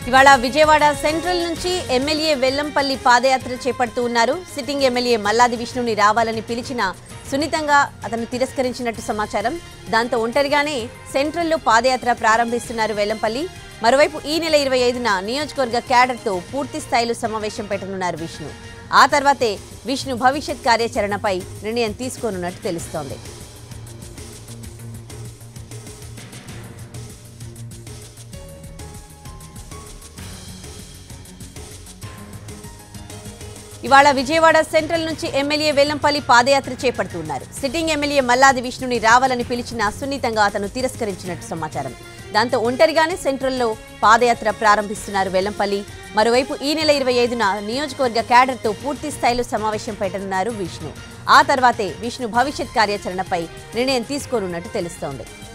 ఇవాళ విజయవాడ సెంట్రల్ నుంచి ఎమ్మెల్యే వెల్లంపల్లి పాదయాత్ర చేపడుతూ ఉన్నారు సిట్టింగ్ ఎమ్మెల్యే మల్లాది విష్ణుని రావాలని పిలిచిన సున్నితంగా అతను తిరస్కరించినట్టు సమాచారం దాంతో ఒంటరిగానే సెంట్రల్లో పాదయాత్ర ప్రారంభిస్తున్నారు వెల్లంపల్లి మరోవైపు ఈ నెల ఇరవై ఐదున నియోజకవర్గ క్యాడర్తో పూర్తి స్థాయిలో సమావేశం పెట్టనున్నారు విష్ణు ఆ తర్వాతే విష్ణు భవిష్యత్ కార్యాచరణపై నిర్ణయం తీసుకోనున్నట్టు తెలుస్తోంది ఇవాళ విజయవాడ సెంట్రల్ నుంచి ఎమ్మెల్యే వెల్లంపల్లి పాదయాత్ర చేపడుతున్నారు సిట్టింగ్ ఎమ్మెల్యే మల్లాది విష్ణుని రావాలని పిలిచిన సున్నితంగా అతను తిరస్కరించినట్టు సమాచారం దాంతో ఒంటరిగానే సెంట్రల్లో పాదయాత్ర ప్రారంభిస్తున్నారు వెల్లంపల్లి మరోవైపు ఈ నెల ఇరవై ఐదున నియోజకవర్గ క్యాడర్తో పూర్తి స్థాయిలో సమావేశం పెట్టనున్నారు విష్ణు ఆ తర్వాతే విష్ణు భవిష్యత్ కార్యాచరణపై నిర్ణయం తీసుకోనున్నట్టు తెలుస్తోంది